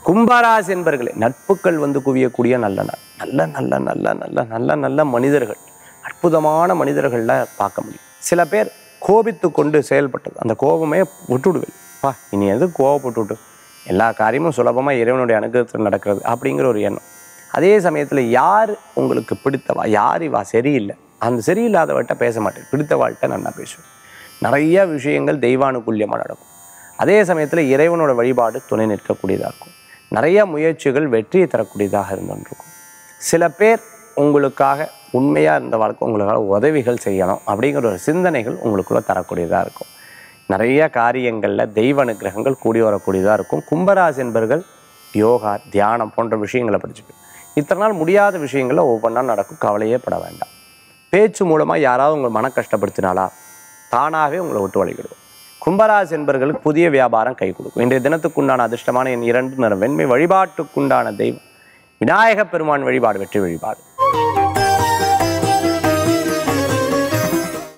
கும்பராசி என்பர்களே நட்புகள் வந்து குவியக்கூடிய நல்ல நாள் நல்ல நல்ல நல்ல நல்ல நல்ல நல்ல மனிதர்கள் அற்புதமான மனிதர்கள்ல பார்க்க முடியும் சில பேர் கோபித்து கொண்டு செயல்பட்டது அந்த கோபமே விட்டுடுவேன் பா இனி எது கோவப்பட்டு விட்டு எல்லா காரியமும் சுலபமாக இறைவனுடைய அனுகிரகத்தில் நடக்கிறது அப்படிங்கிற ஒரு எண்ணம் அதே சமயத்தில் யார் உங்களுக்கு பிடித்தவா யார் இவா சரியில்லை அந்த சரியில்லாதவர்கிட்ட பேச மாட்டேன் பிடித்தவாள்கிட்ட நல்லா பேசுவேன் நிறைய விஷயங்கள் தெய்வானுகூல்யமாக நடக்கும் அதே சமயத்தில் இறைவனோட வழிபாடு துணை நிற்கக்கூடியதாக இருக்கும் நிறைய முயற்சிகள் வெற்றியை தரக்கூடியதாக இருந்துருக்கும் சில பேர் உங்களுக்காக உண்மையாக இருந்த வாழ்க்கை உங்களுக்காக உதவிகள் செய்யணும் அப்படிங்கிற ஒரு சிந்தனைகள் உங்களுக்குள்ள தரக்கூடியதாக இருக்கும் நிறைய காரியங்களில் தெய்வ அனுகிரகங்கள் கூடி வரக்கூடியதாக இருக்கும் கும்பராசி என்பர்கள் யோகா தியானம் போன்ற விஷயங்களை படிச்சுப்பேன் இத்தனை நாள் முடியாத விஷயங்களில் ஒவ்வொன்றா நடக்கும் கவலையே பட வேண்டாம் பேச்சு மூலமாக யாராவது உங்களை மன கஷ்டப்படுத்தினாலா தானாகவே உங்களை விட்டு வழிகிடுவோம் கும்பராசி என்பர்களுக்கு புதிய வியாபாரம் கை கொடுக்கும் இன்றைய தினத்துக்குண்டான அதிர்ஷ்டமான என் இரண்டு நிறம் வெண்மை வழிபாட்டுக்குண்டான தெய்வம் விநாயகப் பெருமான் வழிபாடு வெற்றி வழிபாடு